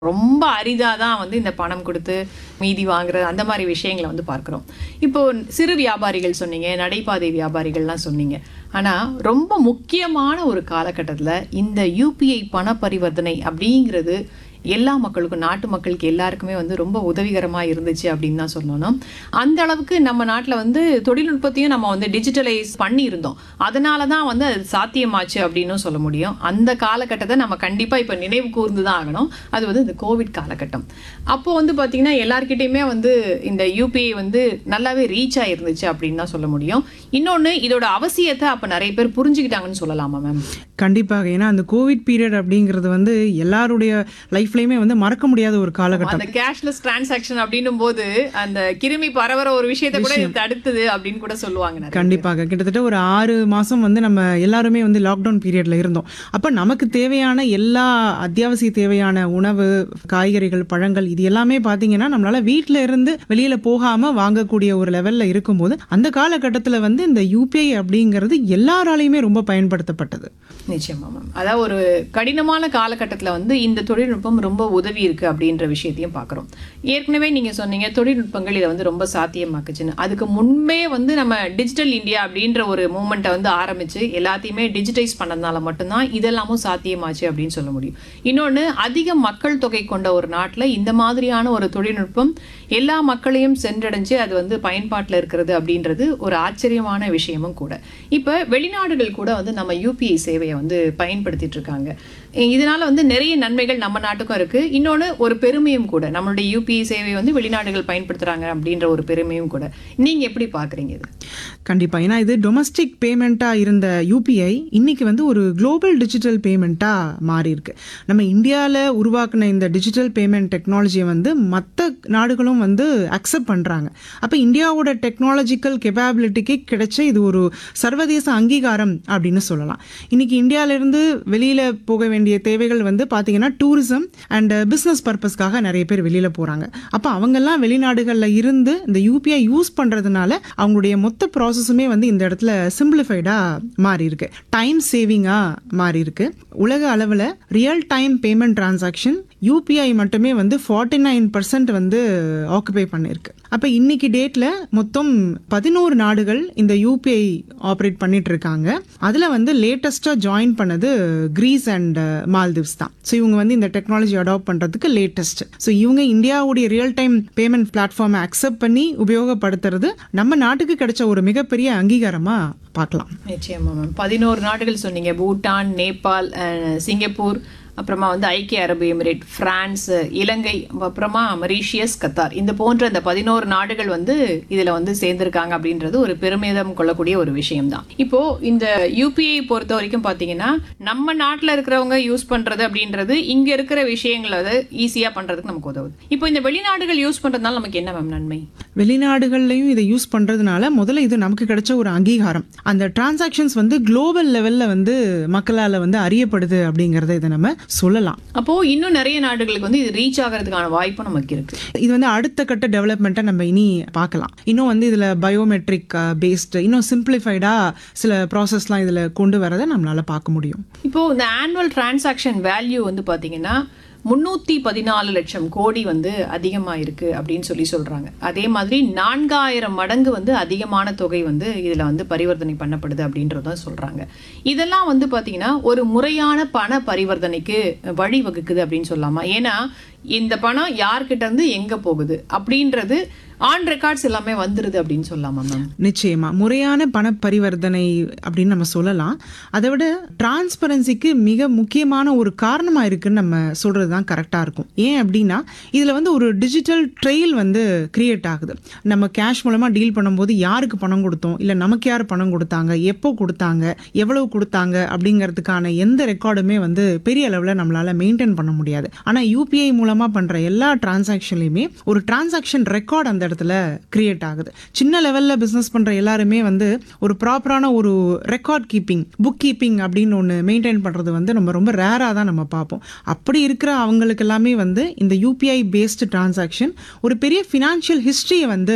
ரொம்ப அரிதாக தான் வந்து இந்த பணம் கொடுத்து மீதி வாங்குறது அந்த மாதிரி விஷயங்களை வந்து பார்க்குறோம் இப்போ சிறு வியாபாரிகள் சொன்னீங்க நடைபாதை வியாபாரிகள்லாம் சொன்னீங்க ஆனால் ரொம்ப முக்கியமான ஒரு காலகட்டத்தில் இந்த யூபிஐ பண பரிவர்த்தனை அப்படிங்கிறது எல்லா மக்களுக்கும் நாட்டு மக்களுக்கு எல்லாருக்குமே வந்து ரொம்ப உதவிகரமாக இருந்துச்சு அப்படின்னு தான் சொல்லணும் அந்த அளவுக்கு நம்ம நாட்டில் வந்து தொழில்நுட்பத்தையும் நம்ம வந்து டிஜிட்டலைஸ் பண்ணியிருந்தோம் அதனால தான் வந்து அது சாத்தியமாச்சு அப்படின்னும் சொல்ல முடியும் அந்த காலகட்டத்தை நம்ம கண்டிப்பாக இப்போ நினைவு கூர்ந்து தான் ஆகணும் அது வந்து இந்த கோவிட் காலகட்டம் அப்போ வந்து பார்த்தீங்கன்னா எல்லார்கிட்டயுமே வந்து இந்த யூபிஐ வந்து நல்லாவே ரீச் ஆயிருந்துச்சு அப்படின்னு தான் சொல்ல முடியும் இன்னொன்று இதோட அவசியத்தை அப்போ நிறைய பேர் புரிஞ்சுக்கிட்டாங்கன்னு சொல்லலாமா மேம் கண்டிப்பாக ஏன்னா அந்த கோவிட் பீரியட் அப்படிங்கிறது வந்து எல்லாருடைய லைஃப்லயுமே வந்து மறக்க முடியாத ஒரு காலகட்டம் அந்த கேஷ்லெஸ் டிரான்சாக்ஷன் அப்படின்னும் போது அந்த கிருமி பரவற ஒரு விஷயத்தை கூட இது தடுத்தது அப்படின்னு கூட சொல்லுவாங்க நிறைய பேர். கண்டிப்பாக கிட்டத்தட்ட ஒரு ஆறு மாதம் வந்து நம்ம எல்லாருமே வந்து லாக்டவுன் பீரியட்ல இருந்தோம் அப்போ நமக்கு தேவையான எல்லா அத்தியாவசிய தேவையான உணவு காய்கறிகள் பழங்கள் இது எல்லாமே பார்த்தீங்கன்னா நம்மளால வீட்டில் இருந்து வெளியில போகாம வாங்கக்கூடிய ஒரு லெவல்ல இருக்கும்போது அந்த காலகட்டத்தில் வந்து இந்த யூபிஐ அப்படிங்கிறது எல்லாராலையுமே ரொம்ப பயன்படுத்தப்பட்டது நிச்சயமா மேம் அதாவது ஒரு கடினமான காலகட்டத்தில் வந்து இந்த தொழில்நுட்பம் ரொம்ப உதவி இருக்கு அப்படின்ற விஷயத்தையும் பார்க்குறோம் ஏற்கனவே நீங்க சொன்னீங்க தொழில்நுட்பங்கள் இதை வந்து ரொம்ப சாத்தியமாக்குச்சுன்னு அதுக்கு முன்பே வந்து நம்ம டிஜிட்டல் இந்தியா அப்படின்ற ஒரு மூமெண்ட்டை வந்து ஆரம்பிச்சு எல்லாத்தையுமே டிஜிட்டைஸ் பண்ணதுனால மட்டும்தான் இதெல்லாமும் சாத்தியமாச்சு அப்படின்னு சொல்ல முடியும் இன்னொன்று அதிக மக்கள் தொகை கொண்ட ஒரு நாட்டில் இந்த மாதிரியான ஒரு தொழில்நுட்பம் எல்லா மக்களையும் சென்றடைஞ்சு அது வந்து பயன்பாட்டில் இருக்கிறது அப்படின்றது ஒரு ஆச்சரியமான விஷயமும் கூட இப்போ வெளிநாடுகள் கூட வந்து நம்ம யூபிஐ சேவையை வந்து பயன்படுத்திட்டு இருக்காங்க இதனால வந்து நிறைய நன்மைகள் நம்ம நாட்டுக்கும் இருக்கு இன்னொன்று ஒரு பெருமையும் கூட நம்மளுடைய யூபிஐ சேவை வந்து வெளிநாடுகள் பயன்படுத்துறாங்க அப்படின்ற ஒரு பெருமையும் கூட நீங்க எப்படி பாக்குறீங்க இது கண்டிப்பா ஏன்னா இது டொமஸ்டிக் பேமெண்ட்டா இருந்த யூபிஐ இன்னைக்கு வந்து ஒரு குளோபல் டிஜிட்டல் பேமெண்ட்டா மாறி இருக்கு நம்ம இந்தியாவில் உருவாக்குன இந்த டிஜிட்டல் பேமெண்ட் டெக்னாலஜியை வந்து மற்ற நாடுகளும் வந்து அக்செப்ட் பண்றாங்க அப்போ இந்தியாவோட டெக்னாலஜிக்கல் கெப்பாபிலிட்டிக்கு கிடைச்ச இது ஒரு சர்வதேச அங்கீகாரம் அப்படின்னு சொல்லலாம் இன்னைக்கு இந்தியால இருந்து வெளியில போக வேண்டிய தேவைகள் வந்து பாத்தீங்கன்னா டூரிசம் அண்ட் பிஸ்னஸ் பர்பஸ்க்காக நிறைய பேர் வெளியில போறாங்க அப்போ அவங்கெல்லாம் வெளிநாடுகளில் இருந்து இந்த யூபிஐ யூஸ் பண்றதுனால அவங்களுடைய மொத்த ப்ராசஸுமே வந்து இந்த இடத்துல சிம்பிளிஃபைடா மாறி இருக்கு டைம் சேவிங்கா மாறி இருக்கு உலக அளவில் real time payment transaction UPI மட்டுமே வந்து ஃபார்ட்டி நைன் பர்சன்ட் வந்து ஆக்குபை பண்ணியிருக்கு அப்போ இன்னைக்கு டேட்ல மொத்தம் பதினோரு நாடுகள் இந்த யூபிஐ ஆப்ரேட் பண்ணிட்டு இருக்காங்க அதில் வந்து லேட்டஸ்ட்டாக ஜாயின் பண்ணது கிரீஸ் அண்ட் மால்தீவ்ஸ் தான் ஸோ இவங்க வந்து இந்த டெக்னாலஜி அடாப்ட் பண்ணுறதுக்கு லேட்டஸ்ட் ஸோ இவங்க இந்தியாவுடைய ரியல் டைம் பேமெண்ட் பிளாட்ஃபார்மை அக்செப்ட் பண்ணி உபயோகப்படுத்துறது நம்ம நாட்டுக்கு கிடைச்ச ஒரு மிகப்பெரிய அங்கீகாரமாக பார்க்கலாம் நிச்சயமா மேம் பதினோரு நாடுகள் சொன்னீங்க பூட்டான் நேபாள் அஹ், சிங்கப்பூர் அப்புறமா வந்து ஐக்கிய அரபு எமிரேட் பிரான்ஸ் இலங்கை அப்புறமா மரீஷியஸ் கத்தார் இந்த போன்ற இந்த பதினோரு நாடுகள் வந்து இதுல வந்து சேர்ந்திருக்காங்க அப்படின்றது ஒரு பெருமிதம் கொள்ளக்கூடிய ஒரு விஷயம்தான் இப்போ இந்த யூபிஐ பொறுத்த வரைக்கும் பாத்தீங்கன்னா நம்ம நாட்டுல இருக்கிறவங்க யூஸ் பண்றது அப்படின்றது இங்க இருக்கிற விஷயங்களை வந்து ஈஸியா பண்றதுக்கு நமக்கு உதவுது இப்போ இந்த வெளிநாடுகள் யூஸ் பண்றதுனால நமக்கு என்ன மேம் நன்மை வெளிநாடுகள்லையும் இதை யூஸ் பண்றதுனால முதல்ல இது நமக்கு கிடைச்ச ஒரு அங்கீகாரம் அந்த டிரான்சாக்ஷன்ஸ் வந்து குளோபல் லெவல்ல வந்து மக்களால வந்து அறியப்படுது அப்படிங்கறத இதை நம்ம சொல்லலாம் அப்போ இன்னும் நிறைய நாடுகளுக்கு வந்து இது ரீச் ஆகிறதுக்கான வாய்ப்பும் நமக்கு இருக்கு இது வந்து அடுத்த கட்ட டெவலப்மெண்ட்டை நம்ம இனி பார்க்கலாம் இன்னும் வந்து இதில் பயோமெட்ரிக் பேஸ்டு இன்னும் சிம்பிளிஃபைடா சில ப்ராசஸ்லாம் இதில் கொண்டு வரதை நம்மளால பார்க்க முடியும் இப்போ இந்த ஆனுவல் டிரான்சாக்ஷன் வேல்யூ வந்து பாத்தீங்கன்னா முன்னூத்தி பதினாலு லட்சம் கோடி வந்து அதிகமா இருக்கு அப்படின்னு சொல்லி சொல்றாங்க அதே மாதிரி நான்காயிரம் மடங்கு வந்து அதிகமான தொகை வந்து இதுல வந்து பரிவர்த்தனை பண்ணப்படுது அப்படின்றத சொல்றாங்க இதெல்லாம் வந்து பாத்தீங்கன்னா ஒரு முறையான பண பரிவர்த்தனைக்கு வழி வகுக்குது அப்படின்னு சொல்லலாமா ஏன்னா இந்த பணம் யார்கிட்ட இருந்து எங்க போகுது அப்படின்றது ஆன் ரெக்கார்ட்ஸ் எல்லாமே வந்துருது அப்படின்னு சொல்லலாமா மேம் நிச்சயமா முறையான பண பரிவர்த்தனை அப்படின்னு நம்ம சொல்லலாம் அதை விட டிரான்ஸ்பரன்சிக்கு மிக முக்கியமான ஒரு காரணமாக இருக்குன்னு நம்ம சொல்றது தான் கரெக்டாக இருக்கும் ஏன் அப்படின்னா இதில் வந்து ஒரு டிஜிட்டல் ட்ரெயில் வந்து கிரியேட் ஆகுது நம்ம கேஷ் மூலமாக டீல் பண்ணும்போது யாருக்கு பணம் கொடுத்தோம் இல்லை நமக்கு யார் பணம் கொடுத்தாங்க எப்போ கொடுத்தாங்க எவ்வளவு கொடுத்தாங்க அப்படிங்கிறதுக்கான எந்த ரெக்கார்டுமே வந்து பெரிய அளவில் நம்மளால மெயின்டைன் பண்ண முடியாது ஆனால் யூபிஐ மூலமாக பண்ணுற எல்லா டிரான்சாக்ஷன்லையுமே ஒரு டிரான்சாக்ஷன் ரெக்கார்ட் அந்த இடத்துல கிரியேட் ஆகுது சின்ன லெவலில் பிஸ்னஸ் பண்ணுற எல்லாருமே வந்து ஒரு ப்ராப்பரான ஒரு ரெக்கார்ட் கீப்பிங் புக் கீப்பிங் அப்படின்னு ஒன்று மெயின்டைன் பண்ணுறது வந்து நம்ம ரொம்ப ரேராக தான் நம்ம பார்ப்போம் அப்படி இருக்கிற அவங்களுக்கு எல்லாமே வந்து இந்த யூபிஐ பேஸ்டு டிரான்சாக்ஷன் ஒரு பெரிய ஃபினான்ஷியல் ஹிஸ்ட்ரியை வந்து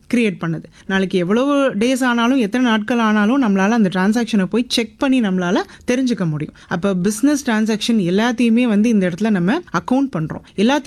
கிரியேட் பண்ணுது நாளைக்கு எவ்வளவு டேஸ் ஆனாலும் எத்தனை நாட்கள் ஆனாலும் நம்மளால அந்த டிரான்சாக்ஷனை போய் செக் பண்ணி நம்மளால தெரிஞ்சுக்க முடியும் அப்போ பிஸ்னஸ் டிரான்சாக்ஷன் எல்லாத்தையுமே வந்து இந்த இடத்துல நம்ம அக்கௌண்ட் பண்றோம் எல்லாத்தையும்